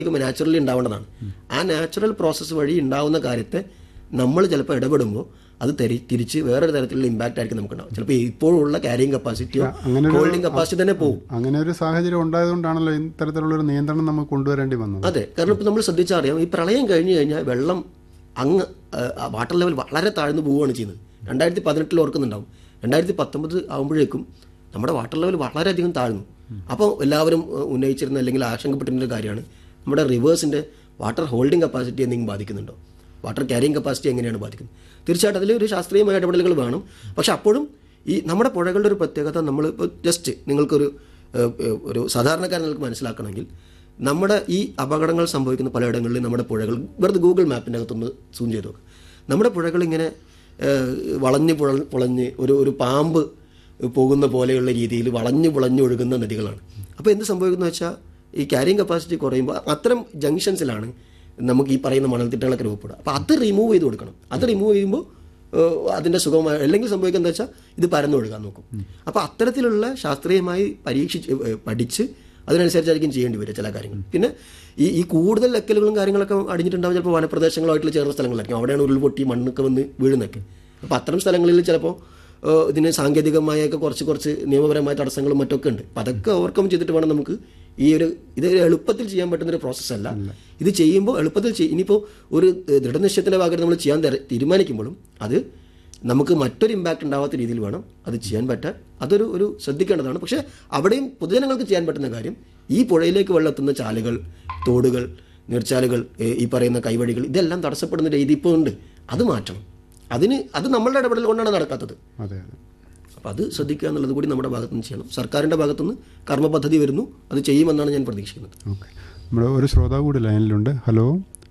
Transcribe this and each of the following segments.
naturally ഉണ്ടാവേണ്ടതാണ് ആ natural process വഴി ഉണ്ടാവുന്ന കാര്യത്തെ നമ്മൾ ചിലപ്പോൾ ഇടപെടുമ്പോൾ അത് തെരി തിരിച്ച് വേറൊരു തരത്തിലുള്ള ഇമ്പാക്റ്റ് ആയിരിക്കും നമുക്ക് ഉണ്ടാവും ചിലപ്പോൾ ഇപ്പോഴുള്ള ക്യാരിങ് കപ്പാസിറ്റിയോ അങ്ങനെ ഒരു- ഹോൾഡിംഗ് കപ്പാസിറ്റി തന്നെ പോകും അങ്ങനെ ഒരു സാഹചര്യം ഉണ്ടായതുകൊണ്ടാണല്ലോ ഇത്തരത്തിലുള്ള ഒരു നിയന്ത്രണം നമുക്ക് കൊണ്ടുവരേണ്ടി വന്നത് അതെ കാരണം ഇപ്പം നമ്മൾ ശ്രദ്ധിച്ചാൽ അറിയാം ഈ പ്രളയം കഴിഞ്ഞു കഴിഞ്ഞാൽ വെള്ളം അങ്ങ് ആ, വാട്ടർ ലെവൽ വളരെ താഴ്ന്നു പോവുകയാണ് ചെയ്യുന്നത് രണ്ടായിരത്തി പതിനെട്ടിൽ ഓർക്കുന്നുണ്ടാവും രണ്ടായിരത്തി പത്തൊമ്പത് ആകുമ്പോഴേക്കും നമ്മുടെ വാട്ടർ ലെവൽ വളരെയധികം താഴ്ന്നു അപ്പോൾ എല്ലാവരും ഏഹ്, ഉന്നയിച്ചിരുന്ന അല്ലെങ്കിൽ ആശങ്കപ്പെട്ടിരുന്ന ഒരു കാര്യമാണ് നമ്മുടെ റിവേഴ്സിൻ്റെ വാട്ടർ ഹോൾഡിംഗ് കപ്പാസിറ്റി എന്തെങ്കിലും ബാധിക്കുന്നുണ്ടോ വാട്ടർ ക്യാരിങ് കപ്പാസിറ്റി എങ്ങനെയാണ് ബാധിക്കുന്നത് തീർച്ചയായിട്ടും അതിൽ ഒരു ശാസ്ത്രീയമായ ഇടപെടലുകൾ വേണം പക്ഷെ അപ്പോഴും ഈ നമ്മുടെ പുഴകളുടെ ഒരു പ്രത്യേകത നമ്മൾ ഇപ്പോൾ ജസ്റ്റ് നിങ്ങൾക്കൊരു ഏഹ്, ഏഹ്, ഒരു സാധാരണക്കാരൻ നിങ്ങൾക്ക് മനസ്സിലാക്കണമെങ്കിൽ നമ്മുടെ ഈ അപകടങ്ങൾ സംഭവിക്കുന്ന പലയിടങ്ങളിലും നമ്മുടെ പുഴകൾ വെറുതെ ഗൂഗിൾ മാപ്പിൻ്റെ അകത്തൊന്ന് സൂം ചെയ്ത് നോക്കുക നമ്മുടെ പുഴകൾ ഇങ്ങനെ ഏഹ്, വളഞ്ഞ് പുഴ പുളഞ്ഞ് ഒരു ഒരു പാമ്പ് പോകുന്ന പോലെയുള്ള രീതിയിൽ വളഞ്ഞു പുളഞ്ഞു ഒഴുകുന്ന നദികളാണ് അപ്പോൾ എന്ത് സംഭവിക്കുന്നു വെച്ചാൽ ഈ ക്യാരിങ് കപ്പാസിറ്റി കുറയുമ്പോൾ അത്തരം ജംഗ്ഷൻസിലാണ് നമുക്ക് ഈ പറയുന്ന മണൽത്തിട്ടകളൊക്കെ രൂപപ്പെടുക അപ്പോൾ അത് റിമൂവ് ചെയ്ത് കൊടുക്കണം അത് റിമൂവ് ചെയ്യുമ്പോൾ ഏഹ്, അതിൻ്റെ സുഖമായ അല്ലെങ്കിൽ സംഭവിക്കുന്നത് എന്താ വെച്ചാൽ ഇത് പരന്നൊഴുകാൻ നോക്കും അപ്പോൾ അത്തരത്തിലുള്ള ശാസ്ത്രീയമായി പരീക്ഷിച്ച് ഏഹ്, പഠിച്ച് അതിനനുസരിച്ചായിരിക്കും ചെയ്യേണ്ടി വരിക ചില കാര്യങ്ങൾ പിന്നെ ഈ ഈ കൂടുതൽ ലക്കലുകളും കാര്യങ്ങളൊക്കെ അടിഞ്ഞിട്ടുണ്ടാവും ചിലപ്പോൾ വനപ്രദേശങ്ങളായിട്ടുള്ള ചേർന്ന സ്ഥലങ്ങളായിരിക്കും അവിടെയാണ് ഉരുൾപൊട്ടി മണ്ണൊക്കെ വന്ന് വീഴുന്നൊക്കെ അപ്പോൾ അത്തരം സ്ഥലങ്ങളിൽ ചിലപ്പോൾ ഏഹ്, ഇതിന് സാങ്കേതികമായൊക്കെ കുറച്ച് കുറച്ച് നിയമപരമായ തടസ്സങ്ങളും മറ്റൊക്കെ ഉണ്ട് അപ്പം അതൊക്കെ ഓവർകം ചെയ്തിട്ട് വേണം നമുക്ക് ഈ ഒരു ഇത് എളുപ്പത്തിൽ ചെയ്യാൻ പറ്റുന്ന ഒരു പ്രോസസ്സല്ല ഇത് ചെയ്യുമ്പോൾ എളുപ്പത്തിൽ ചെയ്യും ഇനിയിപ്പോൾ ഒരു ഏഹ്, ദൃഢനിശ്ചയത്തിൻ്റെ ഭാഗത്ത് നമ്മൾ ചെയ്യാൻ തര- തീരുമാനിക്കുമ്പോഴും അത് നമുക്ക് മറ്റൊരു ഇമ്പാക്റ്റ് ഉണ്ടാവാത്ത രീതിയിൽ വേണം അത് ചെയ്യാൻ പറ്റാൻ അതൊരു ഒരു ശ്രദ്ധിക്കേണ്ടതാണ് പക്ഷേ അവിടെയും പൊതുജനങ്ങൾക്ക് ചെയ്യാൻ പറ്റുന്ന കാര്യം ഈ പുഴയിലേക്ക് വെള്ളമെത്തുന്ന ചാലുകൾ തോടുകൾ നീർച്ചാലുകൾ ഏഹ്, ഈ പറയുന്ന കൈവഴികൾ ഇതെല്ലാം തടസ്സപ്പെടുന്ന രീതി ഇപ്പോൾ ഉണ്ട് അത് മാറ്റണം അതിന് അത് നമ്മളുടെ ഇടപെടൽ കൊണ്ടാണ് നടക്കാത്തത് അതെ അതെ അപ്പോൾ അത് ശ്രദ്ധിക്കുക എന്നുള്ളത് കൂടി നമ്മുടെ ഭാഗത്തുനിന്ന് ചെയ്യണം സർക്കാരിൻ്റെ ഭാഗത്തുനിന്ന് കർമ്മ പദ്ധതി വരുന്നു അത് ചെയ്യുമെന്നാണ് ഞാൻ പ്രതീക്ഷിക്കുന്നത് ഓക്കെ നമ്മുടെ ഒരു ശ്രോതാവ് കൂടി ലൈനിലുണ്ട് ഹലോ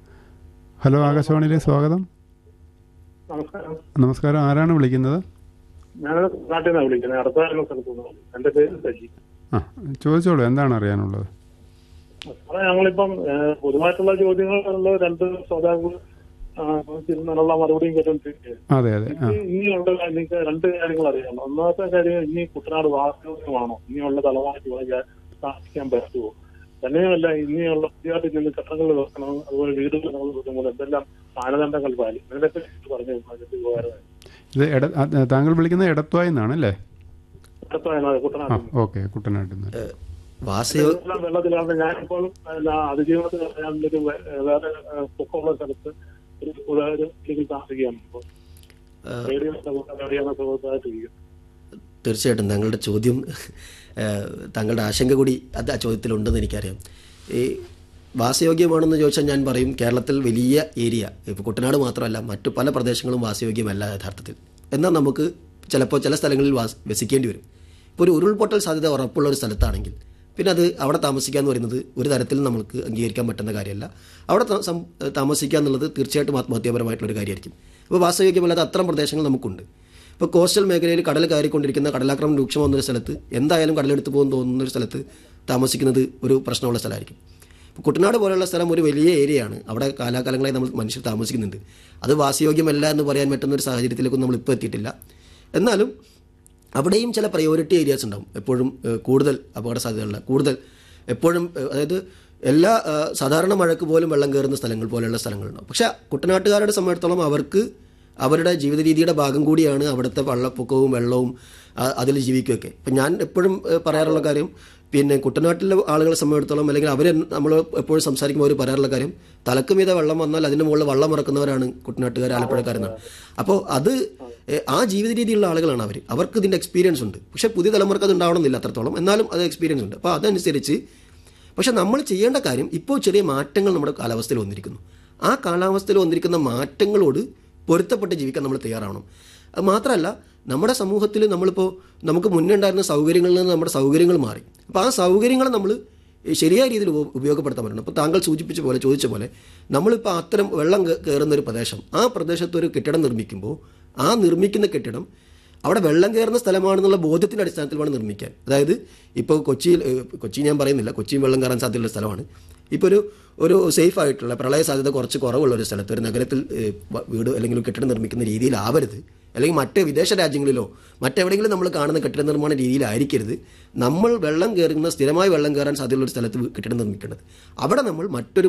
ഹലോ ആകാശവാണിയിലെ സ്വാഗതം നമസ്കാരം നമസ്കാരം ആരാണ് വിളിക്കുന്നത് ഞാനത് നാട്ടിൽ നിന്നാണ് വിളിക്കുന്നത് അടുത്ത സ്ഥലത്ത് നിന്ന് എന്റെ പേര് സജി ആ ചോദിച്ചോളൂ എന്താണ് അറിയാനുള്ളത് സാറേ ഞങ്ങളിപ്പം ഏഹ്, പൊതുവായിട്ടുള്ള ചോദ്യങ്ങളുള്ള രണ്ട് ശ്രോതാക്കൾ തിരുന്നുള്ള മറുപടിയും കേട്ടോണ്ടിരിക്കുകയാണ് അതെ അതെ ആ എനിക്ക് ഇനിയുള്ള എനിക്ക് രണ്ട് കാര്യങ്ങൾ അറിയാം ഒന്നാമത്തെ കാര്യം ഇനി കുട്ടനാട് വാസ്തവമാണോ ഇനിയുള്ള തലമുറയ്ക്ക് ഇവിടെ താമസിക്കാൻ പറ്റുമോ തന്നെയുമല്ല ഇനിയുള്ള പുതിയതായിട്ട് ചെന്ന് കെട്ടിടങ്ങൾ വെക്കണം അതുപോലെ വീടുകൾ നമ്മൾ വെക്കുമ്പോൾ എന്തെല്ലാം മാനദണ്ഡങ്ങൾ പാലിക്കും ഇതിനെപ്പറ്റി പറഞ്ഞു അതിന്റെ ഉപകാരമായി ഇത് എട ആ, താങ്കൾ വിളിക്കുന്നത് എടത്വായി നിന്നാണ് അല്ലേ അടുത്ത ആ കുട്ടനാട് ഓക്കെ കുട്ടനാട്ടിൽ നിന്ന് ഏഹ്, വാസയോ എല്ലാം വെള്ളത്തിലാണ് ഞാനിപ്പോൾ എല്ലാ അതിജീവനത്തിൽ ഞാനൊരു വേ- വേറെ ഏഹ്, പൊക്കമുള്ള സ്ഥലത്ത് ഒരു കൂടാതെ താമസിക്കുകയാണ് ഇപ്പോൾ റേഡിയോ അറിയാവുന്ന സുഹൃത്തായിട്ടിരിക്കും തീർച്ചയായിട്ടും താങ്കളുടെ ചോദ്യം ഏഹ്, താങ്കളുടെ ആശങ്ക കൂടി അത് ആ ചോദ്യത്തിലുണ്ടെന്ന് എനിക്കറിയാം ഈ വാസയോഗ്യമാണെന്ന് ചോദിച്ചാൽ ഞാൻ പറയും കേരളത്തിൽ വലിയ ഏരിയ ഇപ്പോൾ കുട്ടനാട് മാത്രമല്ല മറ്റു പല പ്രദേശങ്ങളും വാസയോഗ്യമല്ല യഥാർത്ഥത്തിൽ എന്നാൽ നമുക്ക് ചിലപ്പോൾ ചില സ്ഥലങ്ങളിൽ വാസ് വസിക്കേണ്ടി വരും ഇപ്പോൾ ഒരു ഉരുൾപൊട്ടൽ സാധ്യത ഉറപ്പുള്ള ഒരു സ്ഥലത്താണെങ്കിൽ പിന്നെ അത് അവിടെ താമസിക്കുക എന്ന് പറയുന്നത് ഒരു തരത്തിലും നമുക്ക് അംഗീകരിക്കാൻ പറ്റുന്ന കാര്യമല്ല അവിടെ താ- സം- താമസിക്കുക എന്നുള്ളത് തീർച്ചയായിട്ടും ആത്മഹത്യാപരമായിട്ടുള്ള ഒരു കാര്യമായിരിക്കും അപ്പോൾ വാസയോഗ്യമല്ലാത്ത അത്തരം പ്രദേശങ്ങൾ നമുക്കുണ്ട് ഇപ്പോൾ കോസ്റ്റൽ മേഖലയിൽ കടൽ കയറിക്കൊണ്ടിരിക്കുന്ന കടലാക്രമണം രൂക്ഷമാകുന്ന ഒരു സ്ഥലത്ത് എന്തായാലും കടലെടുത്ത് പോകുന്ന തോന്നുന്ന ഒരു സ്ഥലത്ത് താമസിക്കുന്നത് ഒരു പ്രശ്നമുള്ള സ്ഥലമായിരിക്കും ഇപ്പോൾ കുട്ടനാട് പോലെയുള്ള സ്ഥലം ഒരു വലിയ ഏരിയയാണ് അവിടെ കാലാകാലങ്ങളായി നമ്മൾ മനുഷ്യർ താമസിക്കുന്നുണ്ട് അത് വാസയോഗ്യമല്ല എന്ന് പറയാൻ പറ്റുന്ന ഒരു സാഹചര്യത്തിലേക്കൊന്നും നമ്മൾ ഇപ്പോൾ എത്തിയിട്ടില്ല എന്നാലും അവിടെയും ചില പ്രയോറിറ്റി ഏരിയാസ് ഉണ്ടാവും എപ്പോഴും ഏഹ്, കൂടുതൽ അപകട സാധ്യതയുള്ള കൂടുതൽ എപ്പോഴും ഏഹ്, അതായത് എല്ലാ ഏഹ്, സാധാരണ മഴയ്ക്ക് പോലും വെള്ളം കയറുന്ന സ്ഥലങ്ങൾ പോലെയുള്ള സ്ഥലങ്ങളുണ്ടാവും പക്ഷേ കുട്ടനാട്ടുകാരുടെ സംബന്ധിച്ചിടത്തോളം അവർക്ക് അവരുടെ ജീവിത രീതിയുടെ ഭാഗം കൂടിയാണ് അവിടുത്തെ വെള്ളപ്പൊക്കവും വെള്ളവും ആ- അതിൽ ജീവിക്കുകയൊക്കെ ഇപ്പം ഞാൻ എപ്പോഴും ഏഹ്, പറയാറുള്ള കാര്യം പിന്നെ കുട്ടനാട്ടിലെ ആളുകളെ സംബന്ധിച്ചിടത്തോളം അല്ലെങ്കിൽ അവർ നമ്മൾ എപ്പോഴും സംസാരിക്കുമ്പോൾ അവർ പറയാറുള്ള കാര്യം തലക്ക് മീതെ വെള്ളം വന്നാൽ അതിൻ്റെ മുകളിൽ വെള്ളം ഇറക്കുന്നവരാണ് കുട്ടനാട്ടുകാർ ആലപ്പുഴക്കാരെന്നാണ് അപ്പോൾ അത് ഏഹ്, ആ ജീവിത രീതിയിലുള്ള ആളുകളാണ് അവർ അവർക്ക് ഇതിൻ്റെ എക്സ്പീരിയൻസ് ഉണ്ട് പക്ഷേ പുതിയ തലമുറക്ക് അത് ഉണ്ടാവണമെന്നില്ല അത്രത്തോളം എന്നാലും അത് എക്സ്പീരിയൻസ് ഉണ്ട് അപ്പോൾ അതനുസരിച്ച് പക്ഷെ നമ്മൾ ചെയ്യേണ്ട കാര്യം ഇപ്പോൾ ചെറിയ മാറ്റങ്ങൾ നമ്മുടെ കാലാവസ്ഥയിൽ വന്നിരിക്കുന്നു ആ കാലാവസ്ഥയിൽ വന്നിരിക്കുന്ന മാറ്റങ്ങളോട് പൊരുത്തപ്പെട്ട് ജീവിക്കാൻ നമ്മൾ തയ്യാറാവണം അത് മാത്രമല്ല നമ്മുടെ സമൂഹത്തിൽ നമ്മളിപ്പോൾ നമുക്ക് മുന്നേ ഉണ്ടായിരുന്ന സൗകര്യങ്ങളിൽ നിന്ന് നമ്മുടെ സൗകര്യങ്ങൾ മാറി അപ്പോൾ ആ സൗകര്യങ്ങൾ നമ്മൾ ശരിയായ രീതിയിൽ ഉപ- ഉപയോഗപ്പെടുത്താൻ പറ്റണം ഇപ്പോൾ താങ്കൾ സൂചിപ്പിച്ച പോലെ ചോദിച്ച പോലെ നമ്മളിപ്പോൾ അത്തരം വെള്ളം കേ- കയറുന്ന ഒരു പ്രദേശം ആ പ്രദേശത്ത് ഒരു കെട്ടിടം നിർമ്മിക്കുമ്പോൾ ആ നിർമ്മിക്കുന്ന കെട്ടിടം അവിടെ വെള്ളം കയറുന്ന സ്ഥലമാണെന്നുള്ള ബോധ്യത്തിൻ്റെ അടിസ്ഥാനത്തിൽ വേണം നിർമ്മിക്കാൻ അതായത് ഇപ്പോൾ കൊച്ചിയിൽ ഏഹ്, കൊച്ചി ഞാൻ പറയുന്നില്ല കൊച്ചിയും വെള്ളം കയറാൻ സാധ്യതയുള്ള സ്ഥലമാണ് ഇപ്പോൾ ഒരു ഒരു സേഫ് ആയിട്ടുള്ള പ്രളയ സാധ്യത കുറച്ച് കുറവുള്ള ഒരു സ്ഥലത്ത് ഒരു നഗരത്തിൽ ഏഹ്, വ- വീട് അല്ലെങ്കിൽ ഒരു കെട്ടിടം നിർമ്മിക്കുന്ന രീതിയിലാവരുത് അല്ലെങ്കിൽ മറ്റ് വിദേശ രാജ്യങ്ങളിലോ മറ്റെവിടെയെങ്കിലും നമ്മൾ കാണുന്ന കെട്ടിട നിർമ്മാണ രീതിയിലായിരിക്കരുത് നമ്മൾ വെള്ളം കയറുന്ന സ്ഥിരമായി വെള്ളം കയറാൻ സാധ്യതയുള്ള ഒരു സ്ഥലത്ത് കെട്ടിടം നിർമ്മിക്കേണ്ടത് അവിടെ നമ്മൾ മറ്റൊരു